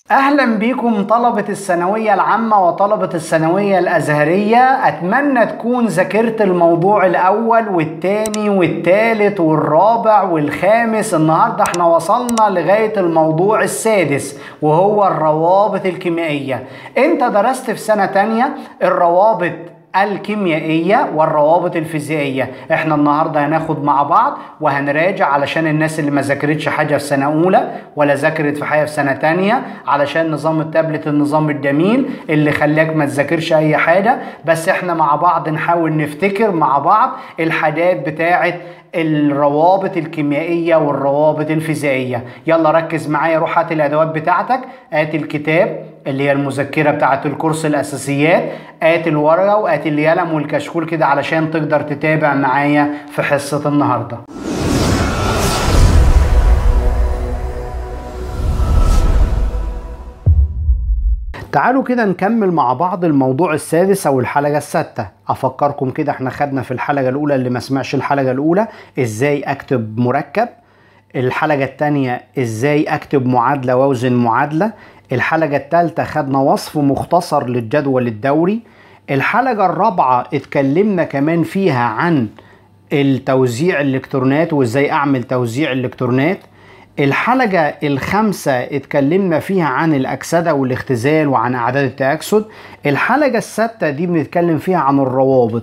اهلا بيكم طلبة الثانوية العامة وطلبة الثانوية الازهرية اتمنى تكون ذاكرت الموضوع الاول والتاني والتالت والرابع والخامس النهاردة احنا وصلنا لغاية الموضوع السادس وهو الروابط الكيميائية انت درست في سنة تانية الروابط الكيميائية والروابط الفيزيائية احنا النهاردة هناخد مع بعض وهنراجع علشان الناس اللي ما ذاكرتش حاجة في سنة أولى ولا ذاكرت في حاجة في سنة تانية علشان نظام التابلت النظام الجميل اللي خلاك ما تذاكرش أي حاجة بس احنا مع بعض نحاول نفتكر مع بعض الحاجات بتاعت الروابط الكيميائية والروابط الفيزيائية يلا ركز معايا روح هات الأدوات بتاعتك هات الكتاب اللي هي المذكرة بتاعت الكورس الأساسيات هات الورقة وهات القلم والكشكول كده علشان تقدر تتابع معايا في حصة النهارده تعالوا كده نكمل مع بعض الموضوع السادس او الحلقة السادسة افكركم كده احنا خدنا في الحلقة الاولى اللي ما سمعش الحلقة الاولى ازاي اكتب مركب الحلقة التانية ازاي اكتب معادلة واوزن معادلة الحلقة الثالثة خدنا وصف مختصر للجدول الدوري الحلقة الرابعة اتكلمنا كمان فيها عن التوزيع الالكترونات وازاي اعمل توزيع الالكترونات الحلقة الخامسة اتكلمنا فيها عن الأكسدة والاختزال وعن أعداد التأكسد الحلقة السادسة دي بنتكلم فيها عن الروابط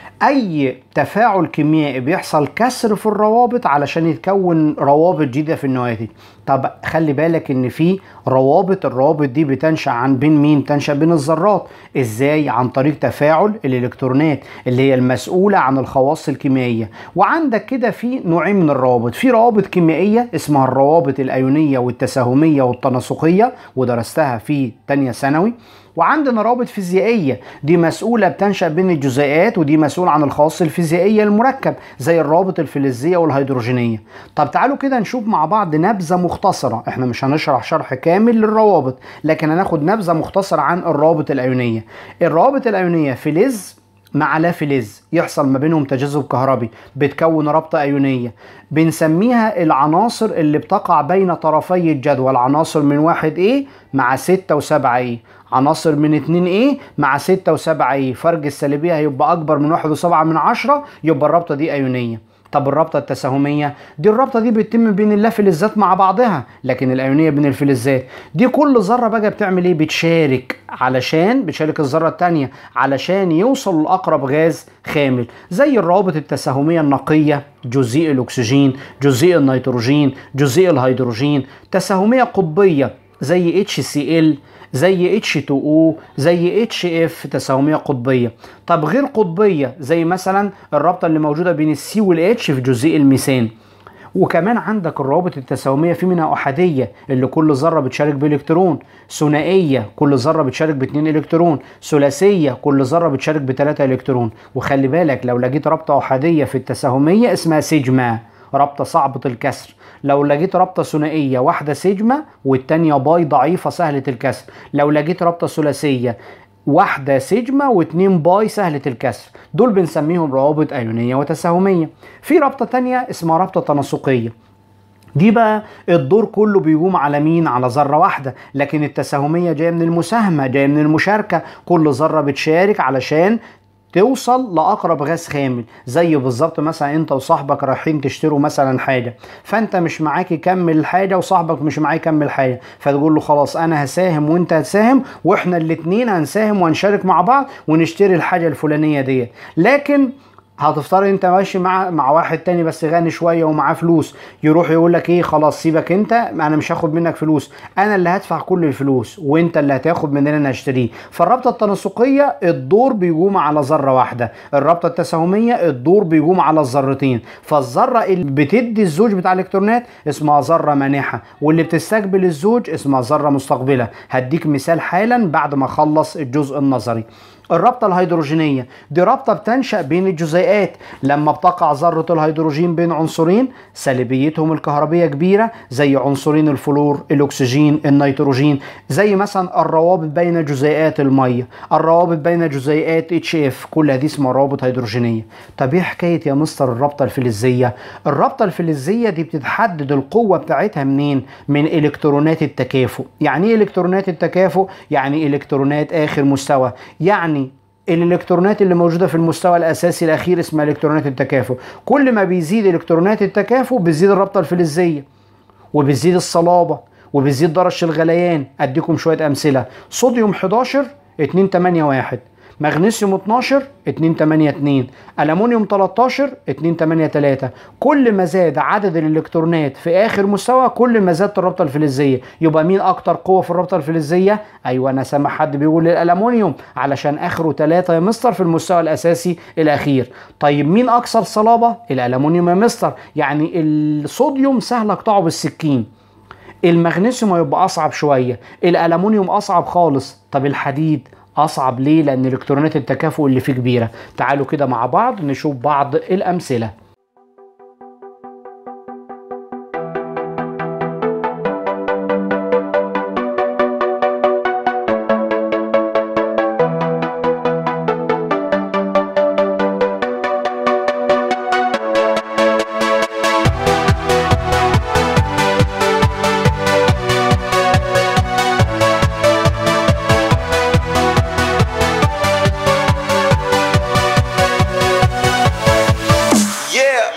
أي تفاعل كيميائي بيحصل كسر في الروابط علشان يتكون روابط جديدة في النواتج طب خلي بالك ان في روابط الروابط دي بتنشأ عن بين مين تنشأ بين الذرات ازاي عن طريق تفاعل الالكترونات اللي هي المسؤولة عن الخواص الكيميائية وعندك كده في نوعين من الروابط في روابط كيميائية اسمها الروابط الايونية والتساهمية والتناسقية ودرستها في تانية ثانوي وعندنا روابط فيزيائية دي مسؤولة بتنشأ بين الجزيئات ودي مسؤولة عن الخواص الفيزيائية المركب زي الروابط الفلزية والهيدروجينية طب تعالوا كده نشوف مع بعض نبذة مختصرة احنا مش هنشرح شرح كامل للروابط لكن هناخد نبذة مختصرة عن الروابط الأيونية الروابط الأيونية فلز مع لا فلز يحصل ما بينهم تجاذب كهربي بتكون رابطة أيونية بنسميها العناصر اللي بتقع بين طرفي الجدول عناصر من واحد A مع ستة وسبعة A عناصر من 2 A مع 6 و7 A فرق السالبية هيبقى أكبر من 1.7 من عشرة يبقى الرابطة دي أيونية طب الرابطة التساهمية دي الرابطة دي بتتم بين اللافلزات مع بعضها لكن الأيونية بين الفلزات دي كل ذرة بقى بتعمل ايه بتشارك علشان بتشارك الذرة التانية علشان يوصل لأقرب غاز خامل زي الروابط التساهمية النقية جزيء الأكسجين جزيء النيتروجين جزيء الهيدروجين تساهمية قطبية زي HCl زي H2O زي HF تساهمية قطبية طب غير قطبية زي مثلا الرابطة اللي موجودة بين السي والاتش في جزيء الميثان وكمان عندك الروابط التساهمية في منها أحادية اللي كل ذرة بتشارك بإلكترون ثنائية كل ذرة بتشارك باتنين إلكترون ثلاثية كل ذرة بتشارك بتلاتة إلكترون وخلي بالك لو لقيت رابطة أحادية في التساهمية اسمها سيجما رابطة صعبة الكسر لو لقيت رابطة ثنائية واحدة سيجما والتانية باي ضعيفة سهلة الكسر لو لقيت رابطة ثلاثية واحدة سيجما واتنين باي سهلة الكسر دول بنسميهم روابط أيونية وتساهمية في رابطة تانية اسمها رابطة تناسقية دي بقى الدور كله بيقوم على مين على ذره واحده لكن التساهميه جايه من المساهمه جايه من المشاركه كل ذره بتشارك علشان توصل لاقرب غاز خامل زي بالظبط مثلا انت وصاحبك رايحين تشتروا مثلا حاجه فانت مش معاك يكمل الحاجه وصاحبك مش معاه يكمل حاجه فتقول له خلاص انا هساهم وانت هتساهم واحنا الاتنين هنساهم وهنشارك مع بعض ونشتري الحاجه الفلانيه ديت لكن هتفترض انت ماشي مع مع واحد تاني بس غني شويه ومعاه فلوس يروح يقول لك ايه خلاص سيبك انت انا مش هاخد منك فلوس انا اللي هدفع كل الفلوس وانت اللي هتاخد من اللي انا هشتريه فالرابطه التناسقيه الدور بيقوم على ذره واحده الرابطه التساهميه الدور بيقوم على الذرتين فالذره اللي بتدي الزوج بتاع الالكترونات اسمها ذره مانحه واللي بتستقبل الزوج اسمها ذره مستقبله هديك مثال حالا بعد ما اخلص الجزء النظري الرابطة الهيدروجينية دي رابطة بتنشأ بين الجزيئات لما بتقع ذرة الهيدروجين بين عنصرين سالبيتهم الكهربية كبيرة زي عنصرين الفلور الأكسجين النيتروجين زي مثلا الروابط بين جزيئات المية الروابط بين جزيئات اتش اف كل هذه اسمها روابط هيدروجينية طب ايه حكاية يا مستر الرابطة الفلزية الرابطة الفلزية دي بتتحدد القوة بتاعتها منين من الكترونات التكافؤ يعني ايه الكترونات التكافؤ يعني الكترونات اخر مستوى يعني الالكترونات اللي موجوده في المستوى الاساسي الاخير اسمها الكترونات التكافؤ كل ما بيزيد الكترونات التكافؤ بتزيد الرابطه الفلزيه وبتزيد الصلابه وبتزيد درجه الغليان اديكم شويه امثله صوديوم 11 281 مغنيسيوم 12 282 ألمونيوم 13 283 كل ما زاد عدد الإلكترونات في آخر مستوى كل ما زادت الرابطة الفلزية يبقى مين أكتر قوة في الرابطة الفلزية؟ أيوة أنا سامع حد بيقول الألمونيوم علشان آخره 3 يا مستر في المستوى الأساسي الأخير طيب مين أكثر صلابة؟ الألمونيوم يا مستر يعني الصوديوم سهل أقطعه بالسكين المغنيسيوم هيبقى أصعب شوية الألمونيوم أصعب خالص طب الحديد اصعب ليه لان الكترونات التكافؤ اللي فيه كبيره تعالوا كده مع بعض نشوف بعض الامثله Yeah.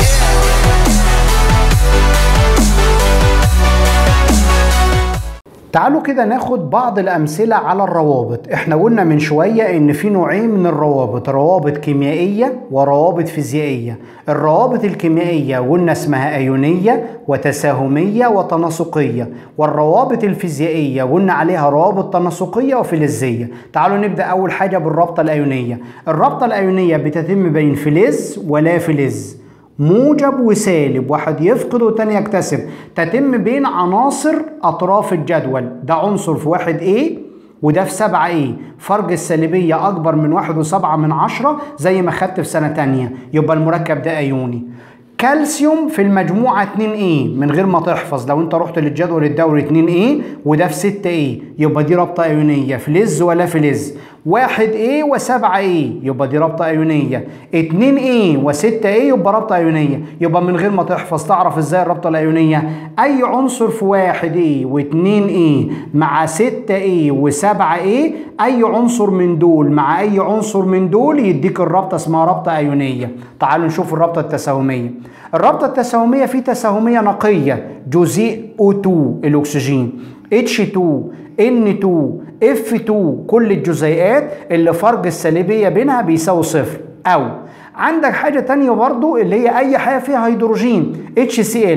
تعالوا كده ناخد بعض الأمثلة على الروابط احنا قلنا من شوية ان في نوعين من الروابط روابط كيميائية وروابط فيزيائية الروابط الكيميائية قلنا اسمها أيونية وتساهمية وتناسقية والروابط الفيزيائية قلنا عليها روابط تناسقية وفلزية تعالوا نبدأ أول حاجة بالرابطة الأيونية الرابطة الأيونية بتتم بين فلز ولا فلز موجب وسالب واحد يفقد والتاني يكتسب تتم بين عناصر أطراف الجدول ده عنصر في واحد A وده في سبعة A فرق السالبية أكبر من واحد وسبعة من عشرة زي ما خدت في سنة تانية يبقى المركب ده أيوني كالسيوم في المجموعة 2A من غير ما تحفظ لو انت رحت للجدول الدوري 2A وده في 6A يبقى دي رابطة أيونية فلز ولا فلز 1A و7A يبقى دي رابطة أيونية 2A و6A يبقى رابطة أيونية يبقى من غير ما تحفظ تعرف ازاي الرابطة الأيونية أي عنصر في 1A و2A مع 6A و7A أي عنصر من دول مع أي عنصر من دول يديك الرابطة اسمها رابطة أيونية تعالوا نشوف الرابطة التساهمية الرابطة التساهمية في تساهمية نقية جزيء O2 الأكسجين H2 N2 F2 كل الجزيئات اللي فرق السالبية بينها بيساوي صفر أو عندك حاجة تانية برضو اللي هي أي حاجة فيها هيدروجين HCl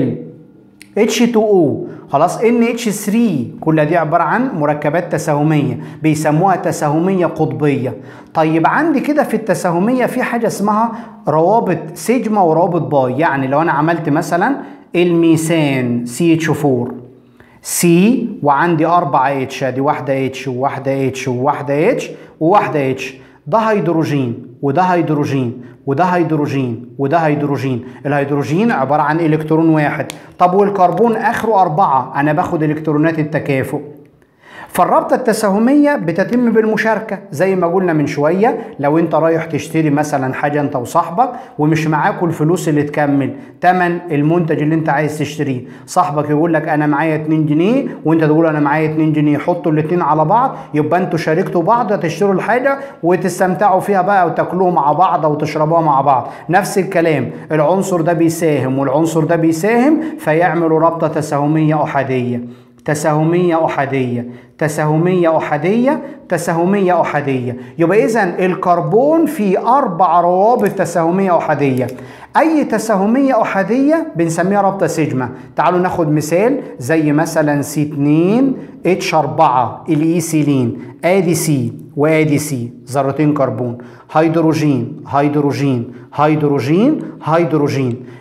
H2O خلاص NH3 كل دي عبارة عن مركبات تساهمية بيسموها تساهمية قطبية طيب عندي كده في التساهمية في حاجة اسمها روابط سيجما وروابط باي يعني لو أنا عملت مثلا الميثان CH4 سي وعندي أربعة اتش ادي واحدة اتش وواحدة اتش وواحدة اتش وواحدة اتش ده هيدروجين وده هيدروجين وده هيدروجين وده هيدروجين الهيدروجين عبارة عن إلكترون واحد طب والكربون آخره أربعة أنا باخد إلكترونات التكافؤ فالرابطة التساهمية بتتم بالمشاركة زي ما قلنا من شوية لو انت رايح تشتري مثلا حاجة انت وصاحبك ومش معاكوا الفلوس اللي تكمل تمن المنتج اللي انت عايز تشتريه صاحبك يقول لك انا معايا 2 جنيه وانت تقول انا معايا 2 جنيه حطوا الاتنين على بعض يبقى انتوا شاركتوا بعض تشتروا الحاجة وتستمتعوا فيها بقى وتاكلوها مع بعض او تشربوها مع بعض نفس الكلام العنصر ده بيساهم والعنصر ده بيساهم فيعملوا رابطة تساهمية أحادية تساهمية أحادية تساهمية أحادية تساهمية أحادية يبقى إذا الكربون فيه أربع روابط تساهمية أحادية أي تساهمية أحادية بنسميها رابطة سيجما تعالوا ناخد مثال زي مثلا سي 2 اتش 4 الإيثيلين آدي سي وآدي سي ذرتين كربون هيدروجين هيدروجين هيدروجين هيدروجين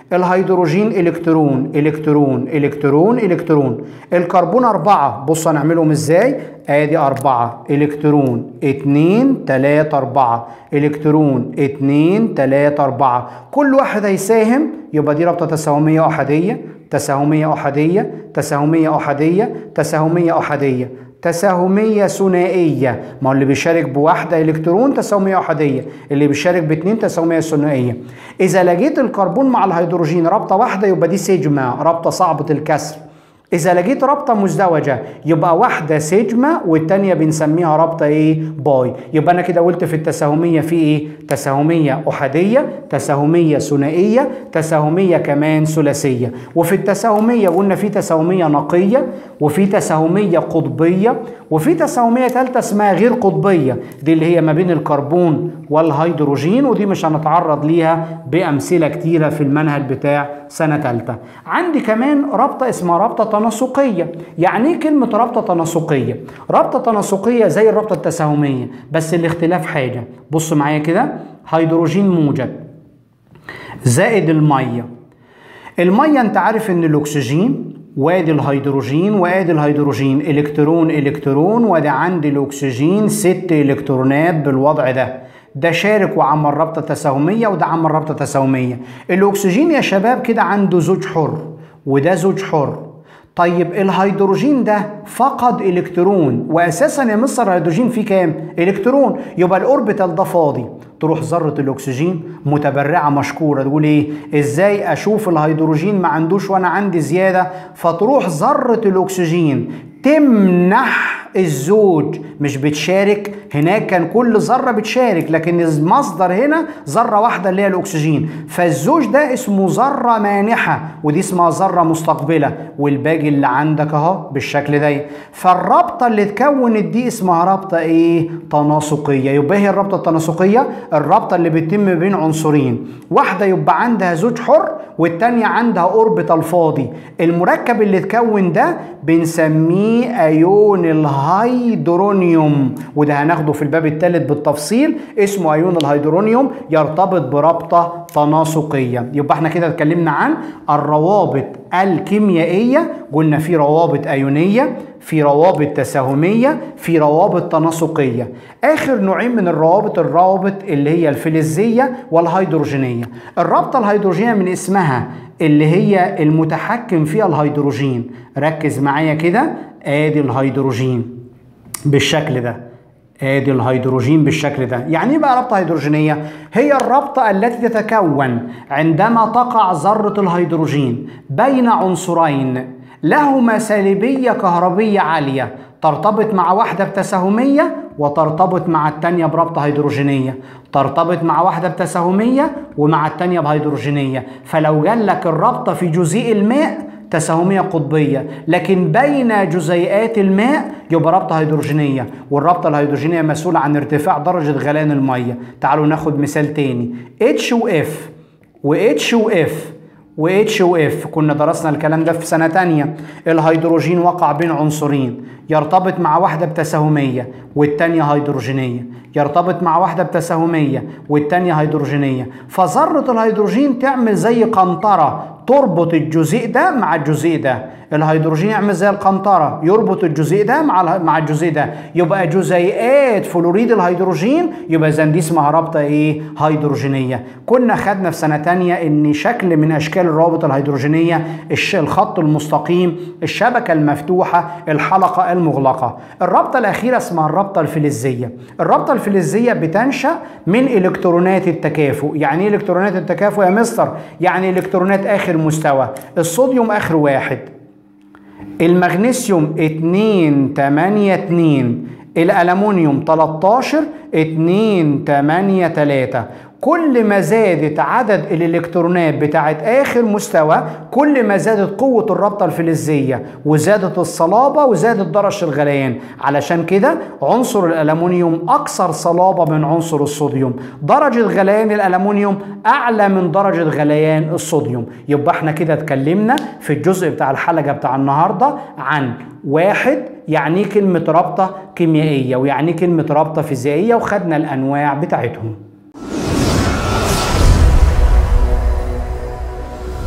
الهيدروجين الكترون الكترون الكترون الكترون الكربون أربعة بص هنعملهم ازاي ادي أربعة الكترون اتنين تلاتة أربعة الكترون اتنين تلاتة أربعة كل واحد هيساهم يبقى دي رابطة تساهمية أحادية تساهمية أحادية تساهمية أحادية تساهمية أحادية تساهمية ثنائية ما هو اللي بيشارك بواحدة إلكترون تساهمية أحادية اللي بيشارك باتنين تساهمية ثنائية إذا لقيت الكربون مع الهيدروجين رابطة واحدة يبقى دي سيجما رابطة صعبة الكسر إذا لقيت رابطة مزدوجة يبقى واحدة سيجما والتانية بنسميها رابطة إيه؟ باي، يبقى أنا كده قلت في التساهمية في إيه؟ تساهمية أحادية، تساهمية ثنائية، تساهمية كمان ثلاثية، وفي التساهمية قلنا في تساهمية نقية، وفي تساهمية قطبية، وفي تساهمية ثالثة اسمها غير قطبية، دي اللي هي ما بين الكربون والهيدروجين ودي مش هنتعرض ليها بأمثلة كتيرة في المنهج بتاع سنة ثالثة. عندي كمان رابطة اسمها رابطة تناسقية يعني ايه كلمة رابطة تناسقية رابطة تناسقية زي الرابطة التساهمية بس الاختلاف حاجة بص معايا كده هيدروجين موجب زائد المية المية انت عارف ان الاكسجين وادي الهيدروجين وادي الهيدروجين الكترون الكترون وادي عندي الاكسجين ست الكترونات بالوضع ده ده شارك وعمل رابطه تساهميه وده عمل رابطه تساهميه الاكسجين يا شباب كده عنده زوج حر وده زوج حر طيب الهيدروجين ده فقد الكترون واساسا يا مصر الهيدروجين فيه كام الكترون يبقى الاوربيتال ده فاضي تروح ذره الاكسجين متبرعه مشكوره تقول ايه ازاي اشوف الهيدروجين ما عندوش وانا عندي زياده فتروح ذره الاكسجين تمنح الزوج مش بتشارك هناك كان كل ذره بتشارك لكن المصدر هنا ذره واحده اللي هي الاكسجين فالزوج ده اسمه ذره مانحه ودي اسمها ذره مستقبله والباقي اللي عندك اهو بالشكل ده فالرابطه اللي اتكونت دي اسمها رابطه ايه تناسقيه يبقى هي الرابطه التناسقيه الرابطه اللي بتتم بين عنصرين واحده يبقى عندها زوج حر والتانية عندها اوربيتال فاضي المركب اللي اتكون ده بنسميه ايون الهيدرونيوم وده هناخده في الباب الثالث بالتفصيل اسمه ايون الهيدرونيوم يرتبط برابطه تناسقيه يبقى احنا كده اتكلمنا عن الروابط الكيميائيه قلنا في روابط ايونيه في روابط تساهميه في روابط تناسقيه اخر نوعين من الروابط الروابط اللي هي الفلزيه والهيدروجينيه الرابطه الهيدروجينيه من اسمها اللي هي المتحكم فيها الهيدروجين ركز معايا كده ادي الهيدروجين بالشكل ده ادي الهيدروجين بالشكل ده يعني ايه بقى رابطه هيدروجينيه هي الرابطه التي تتكون عندما تقع ذره الهيدروجين بين عنصرين لهما سالبيه كهربيه عاليه ترتبط مع واحده بتساهميه وترتبط مع التانية برابطة هيدروجينية ترتبط مع واحدة بتساهمية ومع التانية بهيدروجينية فلو جالك الرابطة في جزيء الماء تساهمية قطبية لكن بين جزيئات الماء يبقى رابطة هيدروجينية والرابطة الهيدروجينية مسؤولة عن ارتفاع درجة غليان المية تعالوا ناخد مثال تاني H و F و H و F و H و F كنا درسنا الكلام ده في سنة تانية الهيدروجين وقع بين عنصرين يرتبط مع واحدة بتساهمية والتانية هيدروجينية يرتبط مع واحدة بتساهمية والتانية هيدروجينية فذرة الهيدروجين تعمل زي قنطرة تربط الجزيء ده مع الجزيء ده الهيدروجين يعمل زي القنطرة يربط الجزيء ده مع مع الجزيء ده يبقى جزيئات فلوريد الهيدروجين يبقى اذا دي اسمها رابطة ايه هيدروجينية كنا خدنا في سنة تانية ان شكل من اشكال الروابط الهيدروجينية الخط المستقيم الشبكة المفتوحة الحلقة المغلقة الرابطة الأخيرة اسمها الرابطة الفلزية الرابطة الفلزية بتنشأ من إلكترونات التكافؤ يعني ايه إلكترونات التكافؤ يا مستر يعني إلكترونات آخر مستوى الصوديوم آخر واحد المغنيسيوم 2 8 2 الألمونيوم 13 2 8 3 كل ما زادت عدد الالكترونات بتاعت اخر مستوى كل ما زادت قوة الرابطة الفلزية وزادت الصلابة وزادت درجة الغليان علشان كده عنصر الألمنيوم أكثر صلابة من عنصر الصوديوم درجة غليان الألمنيوم أعلى من درجة غليان الصوديوم يبقى احنا كده اتكلمنا في الجزء بتاع الحلقة بتاع النهاردة عن واحد يعني كلمة رابطة كيميائية ويعني كلمة رابطة فيزيائية وخدنا الأنواع بتاعتهم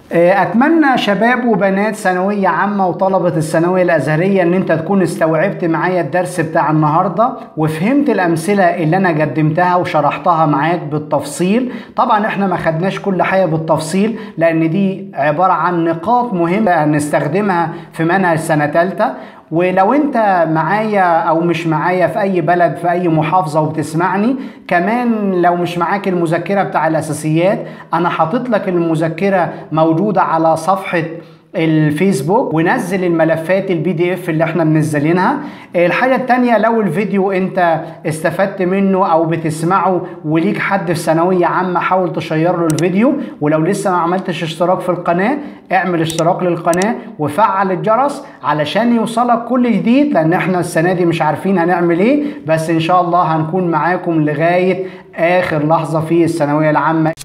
اتمنى شباب وبنات ثانويه عامه وطلبه الثانويه الازهريه ان انت تكون استوعبت معايا الدرس بتاع النهارده وفهمت الامثله اللي انا قدمتها وشرحتها معاك بالتفصيل طبعا احنا ما خدناش كل حاجه بالتفصيل لان دي عباره عن نقاط مهمه نستخدمها في منهج سنه ثالثه ولو انت معايا او مش معايا في اي بلد في اي محافظة وبتسمعني كمان لو مش معاك المذكرة بتاع الاساسيات انا حاطط لك المذكرة موجودة على صفحة الفيسبوك ونزل الملفات البي دي اف اللي احنا منزلينها الحاجه التانية لو الفيديو انت استفدت منه او بتسمعه وليك حد في ثانويه عامه حاول تشير له الفيديو ولو لسه ما عملتش اشتراك في القناه اعمل اشتراك للقناه وفعل الجرس علشان يوصلك كل جديد لان احنا السنه دي مش عارفين هنعمل ايه بس ان شاء الله هنكون معاكم لغايه اخر لحظه في الثانويه العامه